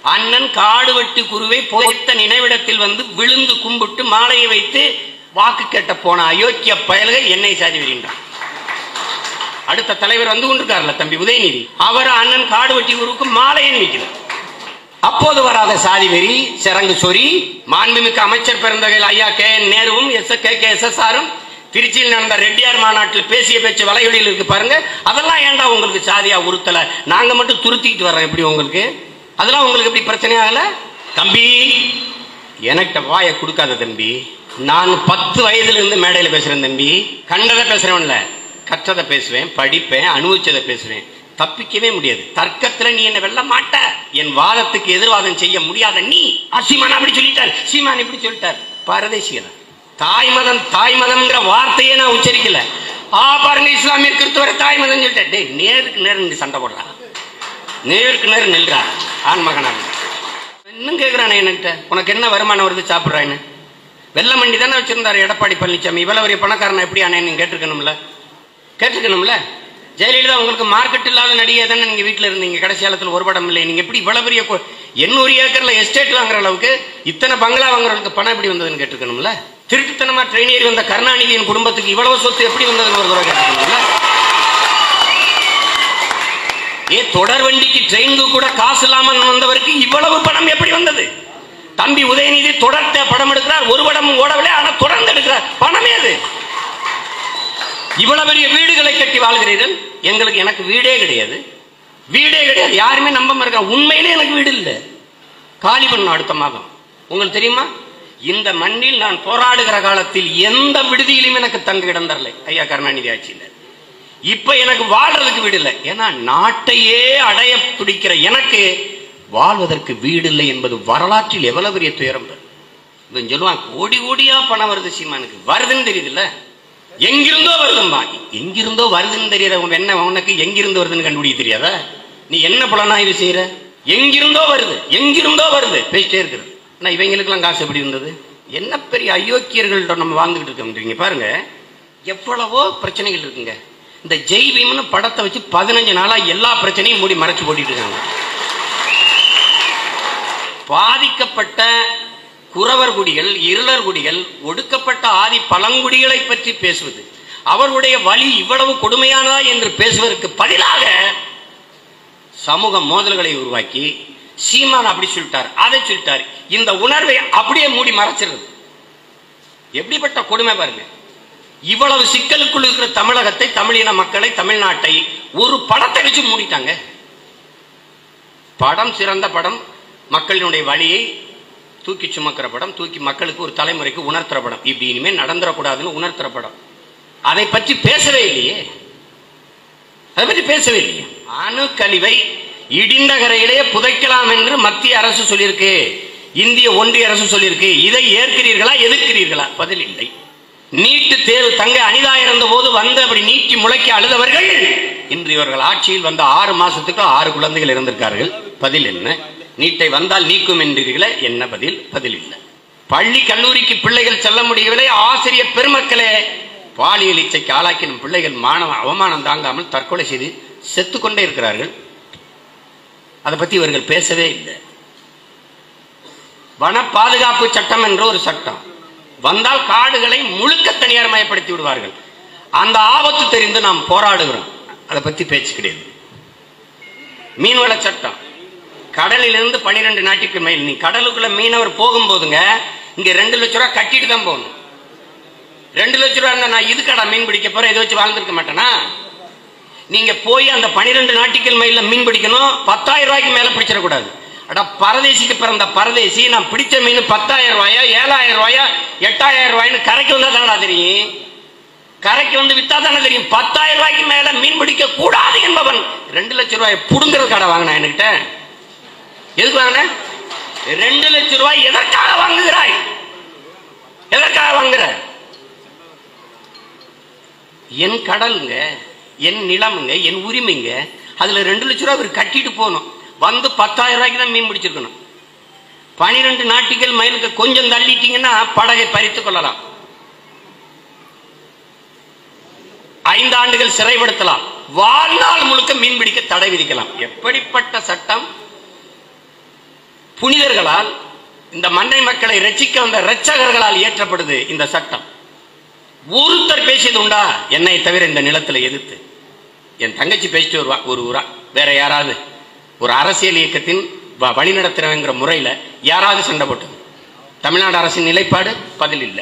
அண்ணன் காடு வெட்டு குருவை புதைத்த நினைவிடத்தில் வந்து விழுந்து கும்பிட்டு மாலையை வைத்து வாக்கு கேட்ட போன அயோக்கிய பயல்கள் என்னை சாதி வருகின்றான் அடுத்த தலைவர் வந்து கொண்டிருக்காருல தம்பி உதயநிதி அவர் அண்ணன் காடு வெட்டி குருவுக்கு மாலையை வைக்கிறார் அப்போது வராத சாதி வெறி சிறங்கு சொறி மாண்புமிக்க அமைச்சர் பெருந்தகையில் ஐயா கே என் நேருவும் S K K S S ஆரும் திருச்சியில் நடந்த ரெட்டியார் மாநாட்டில் பேசிய பேச்சு வலைவெளியில் இருக்கு பாருங்க அதெல்லாம் ஏன்டா உங்களுக்கு சாதியா உறுத்தல நாங்க மட்டும் துருத்திக்கிட்டு வர்றோம் எப்படி உங்களுக்கு அதெல்லாம் உங்களுக்கு எப்படி பிரச்சனை ஆகல தம்பி எனக்கு வாயை கொடுக்காத தம்பி நான் பத்து வயதுல இருந்து மேடையில பேசுறேன் தம்பி கண்டதை பேசுறவன்ல கற்றதை பேசுவேன் படிப்பேன் அனுபவிச்சதை பேசுவேன் தப்பிக்கவே முடியாது தர்க்கத்துல நீ என்ன வெல்ல மாட்ட என் வாதத்துக்கு எதிர்வாதம் செய்ய முடியாத நீ சீமான் அப்படி சொல்லிட்டார் சீமான் இப்படி சொல்லிட்டார் பரதேசிகளா தாய் மதம் தாய் மதம்ங்கிற வார்த்தையே நான் உச்சரிக்கல ஆ பாருங்க இஸ்லாமிய கிறிஸ்துவரை தாய் மதம் சொல்லிட்டேன் டேய் நேருக்கு நேர் நின்று சண்டை போடுறான் நேருக்கு நேர் நில்றா ஆண் மகனாக இன்னும் கேட்கிறானே என்கிட்ட உனக்கு என்ன வருமானம் வருது சாப்பிட்றான்னு வெள்ள மண்டி தானே வச்சிருந்தாரு எடப்பாடி பழனிசாமி இவ்வளவு பெரிய பணக்காரன் எப்படி ஆனேன்னு கேட்டிருக்கணும்ல கேட்டிருக்கணும்ல ஜெயலலிதா உங்களுக்கு மார்க்கெட் இல்லாத நடிகை தானே நீங்க வீட்டுல இருந்தீங்க கடைசி காலத்துல ஒரு படம் இல்லை நீங்க எப்படி இவ்வளவு பெரிய கொ- எண்ணூறு ஏக்கர்ல எஸ்டேட் வாங்குற அளவுக்கு இத்தனை பங்களா வாங்குறதுக்கு பணம் எப்படி வந்ததுன்னு கேட்டிருக்கணும்ல திருட்டுத்தனமா ட்ரெயின் ஏறி வந்த கருணாநிதியின் குடும்பத்துக்கு இவ்வளவு சொத்து எப்படி வந்ததுன்னு ஒரு தடவை கேட்டிருக்கணும்ல ஏ தொடர் வண்டிக்கு ட்ரெயினுக்கு கூட காசு இல்லாம வந்தவருக்கு இவ்வளவு பணம் எப்படி வந்தது தம்பி உதயநிதி தொடர்த்த படம் எடுக்கிறார் ஒரு படமும் ஓடவில்லை ஆனா தொடர்ந்து எடுக்கிறார் பணமே அது இவ்வளவு பெரிய வீடுகளை கட்டி வாழ்கிறீர்கள் எங்களுக்கு எனக்கு வீடே கிடையாது வீடே கிடையாது யாருமே நம்ப இருக்கா உண்மையிலே எனக்கு வீடு இல்லை காலி பண்ணும் அடுத்த மாதம் உங்களுக்கு தெரியுமா இந்த மண்ணில் நான் போராடுகிற காலத்தில் எந்த விடுதியிலும் எனக்கு தங்க இடம் தரலை ஐயா கருணாநிதி ஆட்சியில் இப்ப எனக்கு வாழ்றதுக்கு வீடு இல்லை ஏன்னா நாட்டையே அடைய துடிக்கிற எனக்கு வாழ்வதற்கு வீடு இல்லை என்பது வரலாற்றில் எவ்வளவு பெரிய துயரம் பாரு. இவன் சொல்லுவான் கோடி கோடியா பணம் வருது சீமானுக்கு வருதுன்னு தெரியுதுல்ல எங்கிருந்தோ வருதும்பா எங்கிருந்தோ வருதுன்னு தெரியற உன் என்ன உனக்கு எங்கிருந்து வருதுன்னு கண்டுபிடிக்க தெரியாதா நீ என்ன புலனாய்வு செய்யற எங்கிருந்தோ வருது எங்கிருந்தோ வருது பேசிட்டே இருக்கிறது ஆனா இவங்களுக்கெல்லாம் காசு எப்படி இருந்தது என்ன பெரிய அயோக்கியர்கள்ட்ட நம்ம வாழ்ந்துகிட்டு இருக்கோம் பாருங்க எவ்வளவோ பிரச்சனைகள் இருக்குங்க இந்த ஜெய் பீம்னு படத்தை வச்சு பதினஞ்சு நாளா எல்லா பிரச்சனையும் மூடி மறைச்சு போட்டுட்டு இருக்காங்க பாதிக்கப்பட்ட குறவர் குடிகள் இருளர் குடிகள் ஒடுக்கப்பட்ட ஆதி பழங்குடிகளை பற்றி பேசுவது அவர்களுடைய வழி இவ்வளவு கொடுமையானதா என்று பேசுவதற்கு பதிலாக சமூக மோதல்களை உருவாக்கி சீமான் அப்படி சொல்லிட்டார் அதை சொல்லிட்டார் இந்த உணர்வை அப்படியே மூடி மறைச்சிருது எப்படிப்பட்ட கொடுமை பாருங்க இவ்வளவு சிக்கலுக்குள் இருக்கிற தமிழகத்தை தமிழின மக்களை தமிழ்நாட்டை ஒரு படத்தை வச்சு மூடிட்டாங்க படம் சிறந்த படம் மக்களினுடைய வழியை தூக்கி சுமக்கிற படம் தூக்கி மக்களுக்கு ஒரு தலைமுறைக்கு உணர்த்துற படம் இப்படி இனிமேல் நடந்துடக்கூடாதுன்னு உணர்த்துற படம் அதை பற்றி பேசவே இல்லையே அதை பற்றி பேசவே இல்லையே அணு கழிவை இடிந்த கரையிலே புதைக்கலாம் என்று மத்திய அரசு சொல்லியிருக்கு இந்திய ஒன்றிய அரசு சொல்லியிருக்கு இதை ஏற்கிறீர்களா எதிர்க்கிறீர்களா பதில் இல்லை நீட்டு தேர்வு தங்க அனிதா இறந்த போது வந்து அப்படி நீட்டி முளைக்க அழுதவர்கள் இன்று இவர்கள் ஆட்சியில் வந்த ஆறு மாசத்துக்கு ஆறு குழந்தைகள் இறந்திருக்கார்கள் பதில் என்ன நீட்டை வந்தால் நீக்கும் என்றீர்களே என்ன பதில் பதில் இல்லை பள்ளி கல்லூரிக்கு பிள்ளைகள் செல்ல முடியவில்லை ஆசிரியர் பெருமக்களே பாலியல் இச்சைக்கு ஆளாக்கி நம் பிள்ளைகள் மாணவ அவமானம் தாங்காமல் தற்கொலை செய்து செத்துக்கொண்டே இருக்கிறார்கள் அதை பத்தி இவர்கள் பேசவே இல்லை வன பாதுகாப்பு சட்டம் என்ற ஒரு சட்டம் வந்தால் காடுகளை முழுக்க தனியார் மயப்படுத்தி விடுவார்கள் அந்த ஆபத்து தெரிந்து நாம் போராடுகிறோம் அதை பத்தி பேச்சு கிடையாது மீன்வள சட்டம் கடலிலிருந்து பனிரெண்டு நாட்டுக்கு மேல் நீ கடலுக்குள்ள மீனவர் போகும்போதுங்க இங்க ரெண்டு லட்ச ரூபா கட்டிட்டு தான் போகணும் ரெண்டு லட்ச ரூபா இருந்தா நான் இதுக்கடா மீன் பிடிக்க போறேன் இதை வச்சு வாழ்ந்துருக்க மாட்டேனா நீங்க போய் அந்த பனிரெண்டு நாட்டிக்கல் மைல்ல மீன் பிடிக்கணும் பத்தாயிரம் ரூபாய்க்கு மேல பிடிச்சிடக்கூடாது அடா பரதேசிக்கு பிறந்த பரதேசி நான் பிடிச்ச மீன் பத்தாயிரம் ரூபாயா ஏழாயிரம் ரூபாயா எட்டாயிரம் ரூபாய்னு கரைக்கு வந்தா தானடா தெரியும் கரைக்கு வந்து வித்தா தானே தெரியும் பத்தாயிரம் ரூபாய்க்கு மேல மீன் பிடிக்க கூடாது என்பவன் ரெண்டு லட்சம் ரூபாய் புடுங்கிறது கடை வாங்கினா என்கிட்ட எதுக்கு வாங்கின ரெண்டு லட்சம் ரூபாய் எதற்காக வாங்குகிறாய் எதற்காக வாங்குற என் கடலுங்க என் நிலமுங்க என் உரிமைங்க அதுல ரெண்டு லட்ச ரூபாய் இவர் கட்டிட்டு போகணும் வந்து பத்தாயிரம் ரூபாய்க்கு தான் மீன் பிடிச்சிருக்கணும் பனிரெண்டு நாட்டிகள் மைலுக்கு கொஞ்சம் தள்ளிட்டீங்கன்னா படகை பறித்துக் கொள்ளலாம் ஐந்து ஆண்டுகள் சிறைப்படுத்தலாம் வாழ்நாள் முழுக்க மீன் பிடிக்க தடை விதிக்கலாம் எப்படிப்பட்ட சட்டம் புனிதர்களால் இந்த மண்ணை மக்களை ரட்சிக்க வந்த இரட்சகர்களால் இயற்றப்படுது இந்த சட்டம் ஒருத்தர் பேசியது உண்டா என்னை தவிர இந்த நிலத்துல எதிர்த்து என் தங்கச்சி பேசிட்டு வருவா ஒரு ஊரா வேற யாராவது ஒரு அரசியல் இயக்கத்தின் வ- வழிநடத்துறவங்கிற முறையில யாராவது சண்டை போட்டது தமிழ்நாடு அரசின் நிலைப்பாடு பதில் இல்லை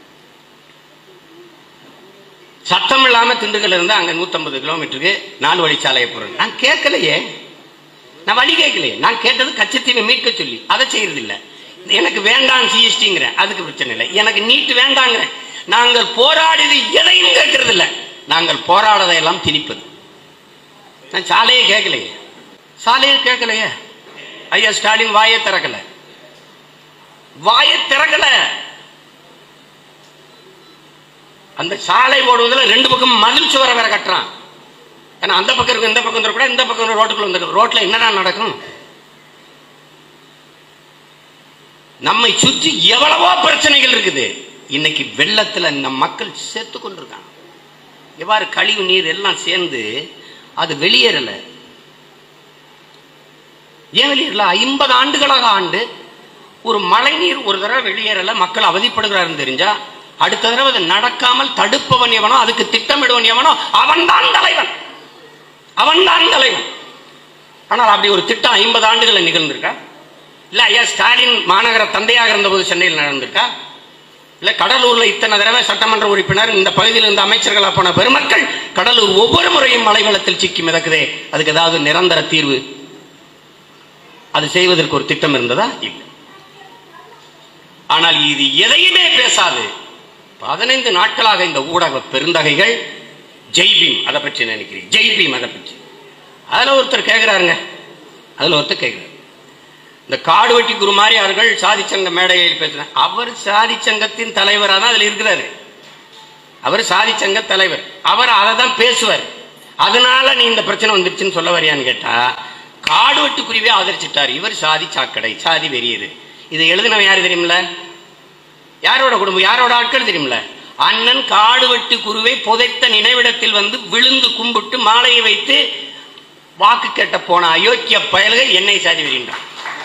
சத்தம் இல்லாம திண்டுக்கல் இருந்து அங்க 150 கிலோமீட்டருக்கு நாலு வழிச்சாலையை போறேன் நான் கேட்கலையே நான் வழி கேட்கலையே நான் கேட்டது கச்சத்தீவை மீட்க சொல்லி அதை செய்யறது இல்ல எனக்கு வேண்டாம் சிஎஸ்டிங்கிறேன் அதுக்கு பிரச்சனை இல்லை எனக்கு நீட்டு வேண்டாங்கிறேன் நாங்கள் போராடியது எதையும் கேட்கறது இல்ல நாங்கள் போராடதை எல்லாம் திணிப்பது நான் சாலையை கேட்கலையே சாலையை கேட்கலையே ஐயா ஸ்டாலின் வாயை திறக்கல வாயை திறக்கல அந்த சாலை ஓடுவதுல ரெண்டு பக்கம் மதில் சுவரை வேற கட்டுறான் ஏன்னா அந்த பக்கம் இருக்கு இந்த பக்கம் வந்துடக்கூடாது இந்த பக்கம் ரோட்டுக்குள்ள வந்துடும் ரோட்ல என்னடா நடக்கும் நம்மை சுற்றி எவ்வளவோ பிரச்சனைகள் இருக்குது இன்னைக்கு வெள்ளத்துல நம் மக்கள் செத்து கொண்டிருக்காங்க எவ்வாறு கழிவு நீர் எல்லாம் சேர்ந்து அது வெளியேறல ஏன் வெளியேறல ஐம்பது ஆண்டுகளாக ஆண்டு ஒரு மழை நீர் ஒரு தடவை வெளியேறல மக்கள் அவதிப்படுகிறாருன்னு தெரிஞ்சா அடுத்த தடவை அது நடக்காமல் தடுப்பவன் எவனோ அதுக்கு திட்டமிடுவன் எவனோ அவன்தான் தலைவன் அவன்தான் தலைவன் ஆனால் அப்படி ஒரு திட்டம் ஐம்பது ஆண்டுகள் நிகழ்ந்திருக்கா இல்ல ஐயா ஸ்டாலின் மாநகர தந்தையாக இருந்தபோது சென்னையில் நடந்திருக்கா இல்ல கடலூர்ல இத்தனை தடவை சட்டமன்ற உறுப்பினர் இந்த பகுதியில் இருந்த அமைச்சர்களா போன பெருமக்கள் கடலூர் ஒவ்வொரு முறையும் மழை வெள்ளத்தில் சிக்கி மிதக்குதே அதுக்கு ஏதாவது நிரந்தர தீர்வு அது செய்வதற்கு ஒரு திட்டம் இருந்ததா இல்லை ஆனால் இது எதையுமே பேசாது பதினைந்து நாட்களாக இந்த ஊடக பெருந்தகைகள் ஜெய்பீம் அதை பற்றி நினைக்கிறேன் ஜெய்பீம் அதை பற்றி அதுல ஒருத்தர் கேட்கிறாருங்க அதுல ஒருத்தர் கேட்கிறார் இந்த காடுவெட்டி குருமாரி அவர்கள் சாதிச்சங்க மேடையில் பேசுறாங்க அவர் சாதிச்சங்கத்தின் தலைவராக தான் அதுல இருக்கிறாரு அவர் சாதிச்சங்க தலைவர் அவர் அதை தான் பேசுவார் அதனால நீ இந்த பிரச்சனை வந்துருச்சுன்னு சொல்ல வரியான்னு கேட்டா காடுவெட்டு குருவியை ஆதரிச்சிட்டார் இவர் சாதி சாக்கடை சாதி வெறியது இதை எழுதினவன் யாரு தெரியுமில்ல யாரோட குடும்பம் யாரோட ஆட்கள் தெரியுமில்ல அண்ணன் காடுவெட்டு குருவை புதைத்த நினைவிடத்தில் வந்து விழுந்து கும்பிட்டு மாலையை வைத்து வாக்கு கேட்ட போன அயோக்கிய பயல்கள் என்னை சாதி வருகின்றார்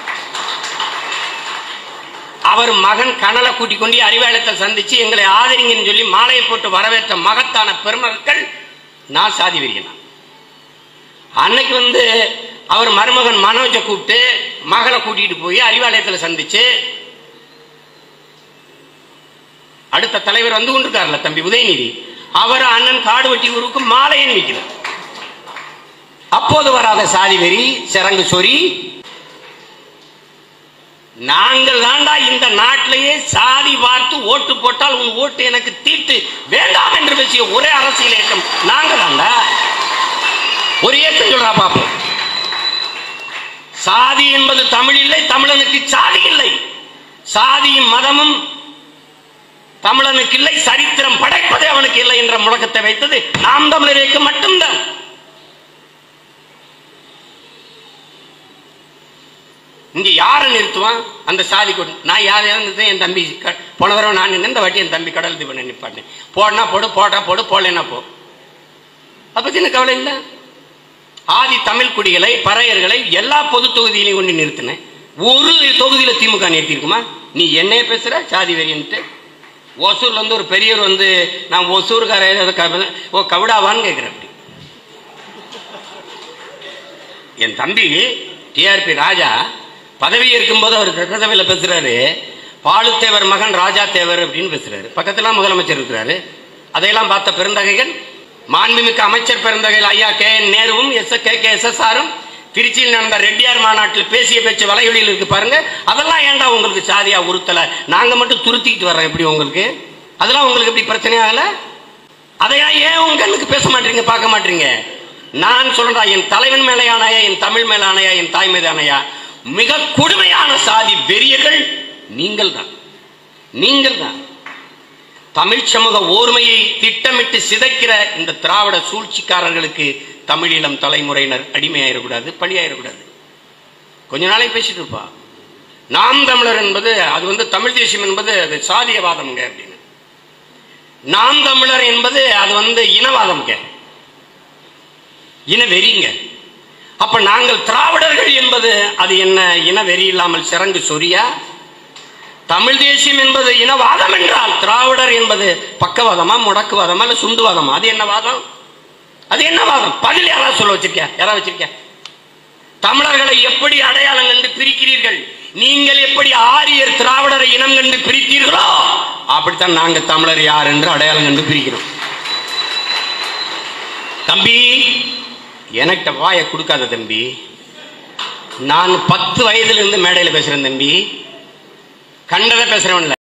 அவர் மகன் கனலை கூட்டிக் கொண்டு அறிவாலயத்தை சந்திச்சு எங்களை ஆதரிங்கன்னு சொல்லி மாலையை போட்டு வரவேற்ற மகத்தான பெருமக்கள் நான் சாதி வெறியனா அன்னைக்கு வந்து அவர் மருமகன் மனோஜை கூப்பிட்டு மகளை கூட்டிட்டு போய் அறிவாலயத்துல சந்திச்சு அடுத்த தலைவர் வந்து கொண்டிருக்காருல்ல தம்பி உதயநிதி அவர் அண்ணன் காடுவெட்டி குருவுக்கு மாலையை நிற்கிறார் அப்போது வராத சாதி வெறி சிறங்கு சொறி நாங்கள் தாண்டா இந்த நாட்டிலேயே சாதி பார்த்து ஓட்டு போட்டால் உன் ஓட்டு எனக்கு தீட்டு வேண்டாம் என்று பேசிய ஒரே அரசியல் இயக்கம் நாங்கள் தாண்டா ஒரு இயக்கம் சொல்றா பாப்போம் சாதி என்பது தமிழ் இல்லை தமிழனுக்கு சாதி இல்லை சாதியும் மதமும் தமிழனுக்கு இல்லை சரித்திரம் படைப்பதே அவனுக்கு இல்லை என்ற முழக்கத்தை வைத்தது நாம் தமிழர் இயக்கம் மட்டும்தான் இங்க யாரை நிறுத்துவான் அந்த சாதி கொண்டு நான் யாரையாவது நிறுத்தேன் என் தம்பி க- போன தடவை நான் நின்று இந்த வாட்டி என் தம்பி கடல் தீபனை நிப்பாட்டேன் போடனா போடு போட்டா போடு போடலைன்னா போ அதை பத்தி எனக்கு கவலை இல்லை ஆதி தமிழ் குடிகளை பறையர்களை எல்லா பொது தொகுதியிலையும் கொண்டு நிறுத்தினேன் ஒரு தொகுதியில திமுக நிறுத்திருக்குமா நீ என்னைய பேசுற சாதி வெறின்ட்டு ஒசூர்ல இருந்து ஒரு பெரியவர் வந்து நான் ஒசூர்கார ஓ கவிடாவான்னு கேட்கிறேன் அப்படி என் தம்பி டிஆர்பி ராஜா பதவி இருக்கும்போது அவர் சட்டசபையில் பேசுறாரு பாலுத்தேவர் மகன் ராஜா தேவர் அப்படின்னு பேசுறாரு பக்கத்துல முதலமைச்சர் இருக்கிறாரு அதையெல்லாம் பார்த்த பெருந்தகைகள் மாண்புமிக்க அமைச்சர் பெருந்தகைகள் ஐயா கே என் நேருவும் S K K S S ஆரும் திருச்சியில் நடந்த ரெட்டியார் மாநாட்டில் பேசிய பேச்சு வலைவெளியில் இருக்கு பாருங்க அதெல்லாம் ஏன்டா உங்களுக்கு சாதியா உறுத்தல நாங்க மட்டும் துருத்திக்கிட்டு வர்றோம் எப்படி உங்களுக்கு அதெல்லாம் உங்களுக்கு எப்படி பிரச்சனை ஆகல அதையா ஏன் உங்க கண்ணுக்கு பேச மாட்டீங்க பார்க்க மாட்டீங்க நான் சொல்றா என் தலைவன் மேலே ஆணையா என் தமிழ் மேல ஆணையா என் தாய் மீது ஆணையா மிக கொடுமையான சாதி வெறியர்கள் நீங்கள் தான் நீங்கள் தான் தமிழ் சமூக ஓர்மையை திட்டமிட்டு சிதைக்கிற இந்த திராவிட சூழ்ச்சிக்காரர்களுக்கு தமிழீழம் தலைமுறையினர் அடிமையாயிடக்கூடாது பழியாயிடக்கூடாது கொஞ்ச நாளை பேசிட்டு இருப்பா நாம் தமிழர் என்பது அது வந்து தமிழ் தேசியம் என்பது அது சாதியவாதம்ங்க அப்படின்னு நாம் தமிழர் என்பது அது வந்து இனவாதம்ங்க இன வெறிங்க அப்ப நாங்கள் திராவிடர்கள் என்பது அது என்ன இன வெறி இல்லாமல் சிறங்கு சொரியா தமிழ் தேசியம் என்பது இனவாதம் என்றால் திராவிடர் என்பது பக்கவாதமா முடக்குவாதமா இல்ல சுண்டுவாதமா அது என்ன வாதம் அது என்ன வாதம் பதில் யாராவது சொல்ல வச்சிருக்கியா யாராவது வச்சிருக்கியா தமிழர்களை எப்படி அடையாளம் கண்டு பிரிக்கிறீர்கள் நீங்கள் எப்படி ஆரியர் திராவிடரை இனம் கண்டு பிரித்தீர்களோ அப்படித்தான் நாங்க தமிழர் யார் என்று அடையாளம் கண்டு பிரிக்கிறோம் தம்பி எனக்கு வாயை கொடுக்காத தம்பி நான் பத்து வயதுல இருந்து மேடையில் பேசுறேன் தம்பி கண்டதை பேசுறவன்ல